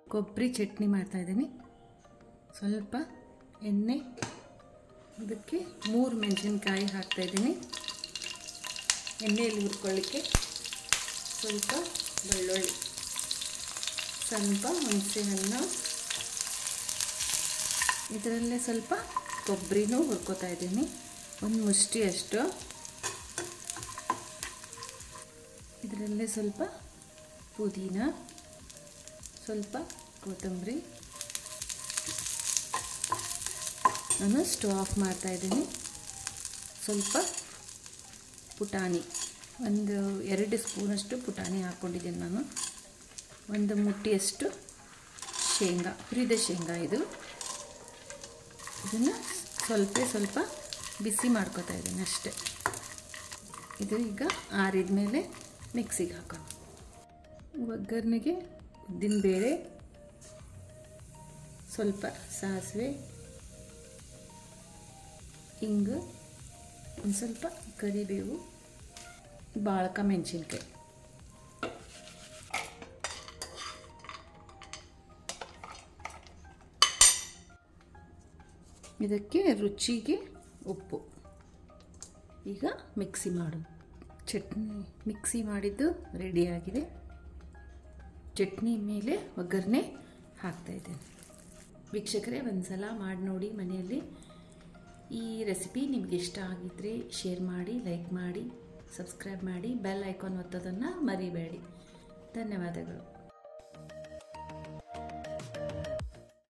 ಕೊಬ್ಬರಿ ಚಟ್ನಿ ಮಾಡ್ತಾಯಿದ್ದೀನಿ ಸ್ವಲ್ಪ ಎಣ್ಣೆ ಇದಕ್ಕೆ ಮೂರು ಮೆಣಸಿನ್ಕಾಯಿ ಹಾಕ್ತಾಯಿದ್ದೀನಿ ಎಣ್ಣೆಯಲ್ಲಿ ಹುರ್ಕೊಳ್ಳಿಕ್ಕೆ ಸ್ವಲ್ಪ ಬೆಳ್ಳುಳ್ಳಿ ಸ್ವಲ್ಪ ಹುಣಸೆ ಹಣ್ಣು ಇದರಲ್ಲೇ ಸ್ವಲ್ಪ ಕೊಬ್ಬರಿನೂ ಹುರ್ಕೋತಾ ಇದ್ದೀನಿ ಒಂದು ಮುಷ್ಟಿಯಷ್ಟು ಇದರಲ್ಲೇ ಸ್ವಲ್ಪ ಪುದೀನ ಸ್ವಲ್ಪ ಕೊತ್ತಂಬರಿ ನಾನು ಸ್ಟವ್ ಆಫ್ ಮಾಡ್ತಾಯಿದ್ದೀನಿ ಸ್ವಲ್ಪ ಪುಟಾಣಿ ಒಂದು ಎರಡು ಸ್ಪೂನಷ್ಟು ಪುಟಾಣಿ ಹಾಕ್ಕೊಂಡಿದ್ದೀನಿ ನಾನು ಒಂದು ಮುಟ್ಟಿಯಷ್ಟು ಶೇಂಗಾ ಹುರಿದ ಶೇಂಗಾ ಇದು ಇದನ್ನು ಸ್ವಲ್ಪ ಸ್ವಲ್ಪ ಬಿಸಿ ಮಾಡ್ಕೊತಾ ಇದ್ದೀನಿ ಅಷ್ಟೆ ಇದು ಈಗ ಆರಿದ ಮೇಲೆ ಮಿಕ್ಸಿಗೆ ಹಾಕೋಣ ಒಗ್ಗರಣೆಗೆ ಉದ್ದಿನಬೇಳೆ ಸ್ವಲ್ಪ ಸಾಸಿವೆ ಹಿಂಗು ಒಂದು ಸ್ವಲ್ಪ ಕರಿಬೇವು ಬಾಳಕ ಮೆಣಸಿನ್ಕಾಯಿ ಇದಕ್ಕೆ ರುಚಿಗೆ ಉಪ್ಪು ಈಗ ಮಿಕ್ಸಿ ಮಾಡು ಚಟ್ನಿ ಮಿಕ್ಸಿ ಮಾಡಿದ್ದು ರೆಡಿಯಾಗಿದೆ ಚಟ್ನಿ ಮೇಲೆ ಒಗ್ಗರಣೆ ಹಾಕ್ತಾಯಿದ್ದೇನೆ ವೀಕ್ಷಕರೇ ಒಂದು ಸಲ ಮಾಡಿ ನೋಡಿ ಮನೆಯಲ್ಲಿ ಈ ರೆಸಿಪಿ ನಿಮಗೆ ಇಷ್ಟ ಆಗಿದ್ದರೆ ಶೇರ್ ಮಾಡಿ ಲೈಕ್ ಮಾಡಿ ಸಬ್ಸ್ಕ್ರೈಬ್ ಮಾಡಿ ಬೆಲ್ ಐಕಾನ್ ಒತ್ತೋದನ್ನು ಮರಿಬೇಡಿ ಧನ್ಯವಾದಗಳು